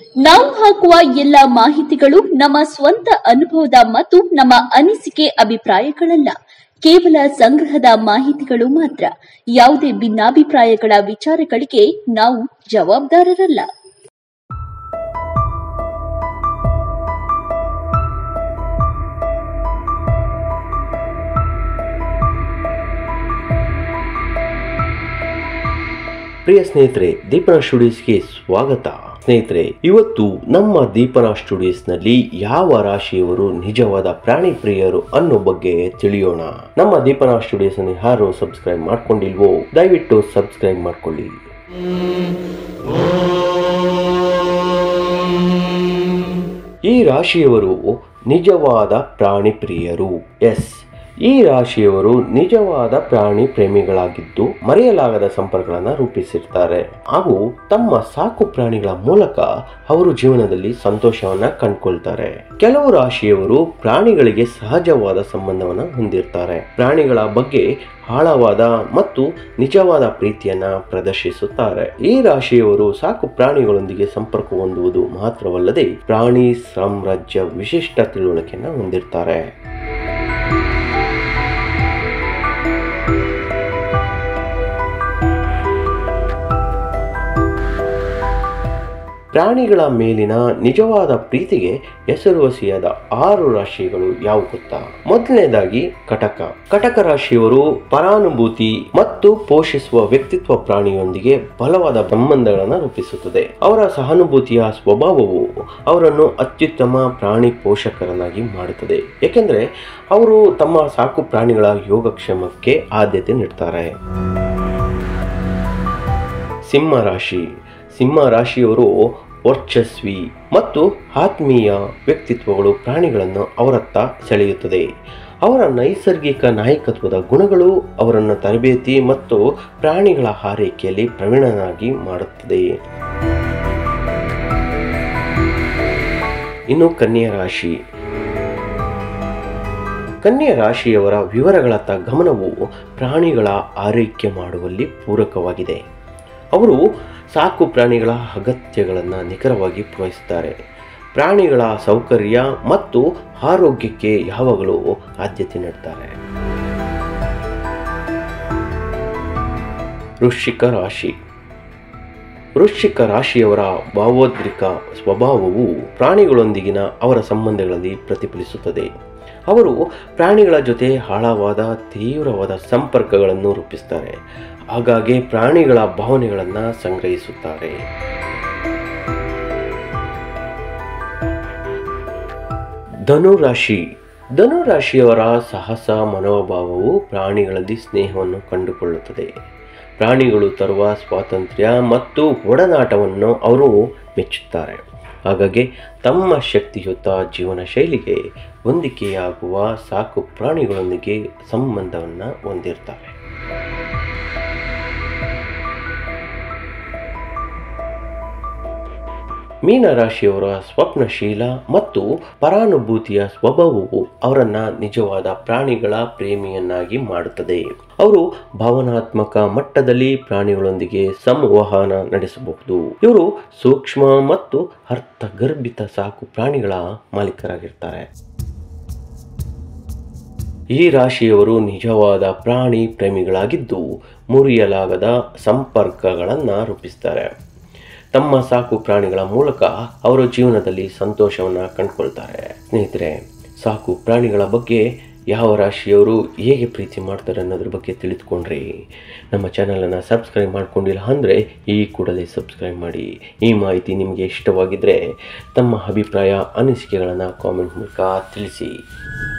ನಾವು ಹಾಕುವ ಎಲ್ಲ ಮಾಹಿತಿಗಳು ನಮ್ಮ ಸ್ವಂತ ಅನುಭವದ ಮತ್ತು ನಮ್ಮ ಅನಿಸಿಕೆ ಅಭಿಪ್ರಾಯಗಳಲ್ಲ ಕೇವಲ ಸಂಗ್ರಹದ ಮಾಹಿತಿಗಳು ಮಾತ್ರ ಯಾವುದೇ ಭಿನ್ನಾಭಿಪ್ರಾಯಗಳ ವಿಚಾರಗಳಿಗೆ ನಾವು ಜವಾಬ್ದಾರರಲ್ಲ ಪ್ರಿಯ ಸ್ನೇಹಿತರೆ ದೀಪನ ಸ್ಟುಡಿಯೋಸ್ಗೆ ಸ್ವಾಗತ ಸ್ನೇಹಿತರೆ ಇವತ್ತು ನಮ್ಮ ದೀಪನ ಸ್ಟುಡಿಯೋಸ್ನಲ್ಲಿ ಯಾವ ರಾಶಿಯವರು ನಿಜವಾದ ಪ್ರಾಣಿ ಪ್ರಿಯರು ಅನ್ನೋ ಬಗ್ಗೆ ತಿಳಿಯೋಣ ನಮ್ಮ ದೀಪನ ಸ್ಟುಡಿಯೋಸ್ ಅನ್ನು ಯಾರು ಸಬ್ಸ್ಕ್ರೈಬ್ ಮಾಡ್ಕೊಂಡಿಲ್ವೋ ದಯವಿಟ್ಟು ಸಬ್ಸ್ಕ್ರೈಬ್ ಮಾಡ್ಕೊಳ್ಳಿ ಈ ರಾಶಿಯವರು ನಿಜವಾದ ಪ್ರಾಣಿ ಪ್ರಿಯರು ಎಸ್ ಈ ರಾಶಿಯವರು ನಿಜವಾದ ಪ್ರಾಣಿ ಪ್ರೇಮಿಗಳಾಗಿದ್ದು ಮರೆಯಲಾಗದ ಸಂಪರ್ಕಗಳನ್ನು ರೂಪಿಸಿರ್ತಾರೆ ಹಾಗೂ ತಮ್ಮ ಸಾಕು ಪ್ರಾಣಿಗಳ ಮೂಲಕ ಅವರು ಜೀವನದಲ್ಲಿ ಸಂತೋಷವನ್ನ ಕಂಡುಕೊಳ್ತಾರೆ ಕೆಲವು ರಾಶಿಯವರು ಪ್ರಾಣಿಗಳಿಗೆ ಸಹಜವಾದ ಸಂಬಂಧವನ್ನ ಹೊಂದಿರ್ತಾರೆ ಪ್ರಾಣಿಗಳ ಬಗ್ಗೆ ಆಳವಾದ ಮತ್ತು ನಿಜವಾದ ಪ್ರೀತಿಯನ್ನ ಪ್ರದರ್ಶಿಸುತ್ತಾರೆ ಈ ರಾಶಿಯವರು ಸಾಕು ಪ್ರಾಣಿಗಳೊಂದಿಗೆ ಸಂಪರ್ಕ ಹೊಂದುವುದು ಮಾತ್ರವಲ್ಲದೆ ಪ್ರಾಣಿ ಸಾಮ್ರಾಜ್ಯ ವಿಶಿಷ್ಟ ತಿಳುವಳಿಕೆಯನ್ನ ಹೊಂದಿರ್ತಾರೆ ಪ್ರಾಣಿಗಳ ಮೇಲಿನ ನಿಜವಾದ ಪ್ರೀತಿಗೆ ಹೆಸರುವಾಸಿಯಾದ ಆರು ರಾಶಿಗಳು ಯಾವ ಗೊತ್ತಾ ಮೊದಲನೇದಾಗಿ ಕಟಕ ಕಟಕ ರಾಶಿಯವರು ಪರಾನುಭೂತಿ ಮತ್ತು ಪೋಷಿಸುವ ವ್ಯಕ್ತಿತ್ವ ಪ್ರಾಣಿಯೊಂದಿಗೆ ಬಲವಾದ ಸಂಬಂಧಗಳನ್ನು ರೂಪಿಸುತ್ತದೆ ಅವರ ಸಹಾನುಭೂತಿಯ ಸ್ವಭಾವವು ಅವರನ್ನು ಅತ್ಯುತ್ತಮ ಪ್ರಾಣಿ ಪೋಷಕರನ್ನಾಗಿ ಮಾಡುತ್ತದೆ ಏಕೆಂದರೆ ಅವರು ತಮ್ಮ ಸಾಕು ಪ್ರಾಣಿಗಳ ಯೋಗಕ್ಷೇಮಕ್ಕೆ ಆದ್ಯತೆ ನೀಡ್ತಾರೆ ಸಿಂಹ ರಾಶಿ ಸಿಂಹ ರಾಶಿಯವರು ವರ್ಚಸ್ವಿ ಮತ್ತು ಆತ್ಮೀಯ ವ್ಯಕ್ತಿತ್ವಗಳು ಪ್ರಾಣಿಗಳನ್ನು ಅವರತ್ತ ಸೆಳೆಯುತ್ತದೆ ಅವರ ನೈಸರ್ಗಿಕ ನಾಯಕತ್ವದ ಗುಣಗಳು ಅವರನ್ನು ತರಬೇತಿ ಮತ್ತು ಪ್ರಾಣಿಗಳ ಆರೈಕೆಯಲ್ಲಿ ಪ್ರವೀಣನಾಗಿ ಮಾಡುತ್ತದೆ ಇನ್ನು ಕನ್ಯಾ ರಾಶಿ ಕನ್ಯಾ ರಾಶಿಯವರ ವಿವರಗಳತ್ತ ಗಮನವು ಪ್ರಾಣಿಗಳ ಆರೈಕೆ ಮಾಡುವಲ್ಲಿ ಪೂರಕವಾಗಿದೆ ಅವರು ಸಾಕು ಪ್ರಾಣಿಗಳ ಅಗತ್ಯಗಳನ್ನು ನಿಖರವಾಗಿ ಪೂರೈಸುತ್ತಾರೆ ಪ್ರಾಣಿಗಳ ಸೌಕರ್ಯ ಮತ್ತು ಆರೋಗ್ಯಕ್ಕೆ ಯಾವಾಗಲೂ ಆದ್ಯತೆ ನೀಡ್ತಾರೆ ವೃಶ್ಚಿಕ ರಾಶಿ ವೃಶ್ಚಿಕ ರಾಶಿಯವರ ಭಾವೋದ್ರಿಕ ಸ್ವಭಾವವು ಪ್ರಾಣಿಗಳೊಂದಿಗಿನ ಅವರ ಸಂಬಂಧಗಳಲ್ಲಿ ಪ್ರತಿಫಲಿಸುತ್ತದೆ ಅವರು ಪ್ರಾಣಿಗಳ ಜೊತೆ ಆಳವಾದ ತೀವ್ರವಾದ ಸಂಪರ್ಕಗಳನ್ನು ರೂಪಿಸ್ತಾರೆ ಹಾಗಾಗಿ ಪ್ರಾಣಿಗಳ ಭಾವನೆಗಳನ್ನು ಸಂಗ್ರಹಿಸುತ್ತಾರೆ ಧನುರಾಶಿ ಧನುರಾಶಿಯವರ ಸಾಹಸ ಮನೋಭಾವವು ಪ್ರಾಣಿಗಳಲ್ಲಿ ಸ್ನೇಹವನ್ನು ಕಂಡುಕೊಳ್ಳುತ್ತದೆ ಪ್ರಾಣಿಗಳು ತರುವ ಸ್ವಾತಂತ್ರ್ಯ ಮತ್ತು ಒಡನಾಟವನ್ನು ಅವರು ಮೆಚ್ಚುತ್ತಾರೆ ಹಾಗಾಗಿ ತಮ್ಮ ಶಕ್ತಿಯುತ ಜೀವನ ಶೈಲಿಗೆ ಹೊಂದಿಕೆಯಾಗುವ ಸಾಕು ಪ್ರಾಣಿಗಳೊಂದಿಗೆ ಸಂಬಂಧವನ್ನು ಹೊಂದಿರ್ತಾರೆ ಮೀನರಾಶಿಯವರ ಸ್ವಪ್ನಶೀಲ ಮತ್ತು ಪರಾನುಭೂತಿಯ ಸ್ವಭಾವವು ಅವರನ್ನ ನಿಜವಾದ ಪ್ರಾಣಿಗಳ ಪ್ರೇಮಿಯನ್ನಾಗಿ ಮಾಡುತ್ತದೆ ಅವರು ಭಾವನಾತ್ಮಕ ಮಟ್ಟದಲ್ಲಿ ಪ್ರಾಣಿಗಳೊಂದಿಗೆ ಸಂವಹನ ನಡೆಸಬಹುದು ಇವರು ಸೂಕ್ಷ್ಮ ಮತ್ತು ಅರ್ಥಗರ್ಭಿತ ಸಾಕು ಪ್ರಾಣಿಗಳ ಮಾಲೀಕರಾಗಿರ್ತಾರೆ ಈ ರಾಶಿಯವರು ನಿಜವಾದ ಪ್ರಾಣಿ ಪ್ರೇಮಿಗಳಾಗಿದ್ದು ಮುರಿಯಲಾಗದ ಸಂಪರ್ಕಗಳನ್ನು ರೂಪಿಸ್ತಾರೆ ತಮ್ಮ ಸಾಕು ಪ್ರಾಣಿಗಳ ಮೂಲಕ ಅವರ ಜೀವನದಲ್ಲಿ ಸಂತೋಷವನ್ನು ಕಂಡುಕೊಳ್ತಾರೆ ಸ್ನೇಹಿತರೆ ಸಾಕು ಪ್ರಾಣಿಗಳ ಬಗ್ಗೆ ಯಾವ ರಾಶಿಯವರು ಹೇಗೆ ಪ್ರೀತಿ ಮಾಡ್ತಾರೆ ಅನ್ನೋದ್ರ ಬಗ್ಗೆ ತಿಳಿದುಕೊಂಡ್ರಿ ನಮ್ಮ ಚಾನಲನ್ನು ಸಬ್ಸ್ಕ್ರೈಬ್ ಮಾಡ್ಕೊಂಡಿಲ್ಲ ಅಂದರೆ ಈ ಕೂಡಲೇ ಸಬ್ಸ್ಕ್ರೈಬ್ ಮಾಡಿ ಈ ಮಾಹಿತಿ ನಿಮಗೆ ಇಷ್ಟವಾಗಿದ್ದರೆ ತಮ್ಮ ಅಭಿಪ್ರಾಯ ಅನಿಸಿಕೆಗಳನ್ನು ಕಾಮೆಂಟ್ ಮೂಲಕ ತಿಳಿಸಿ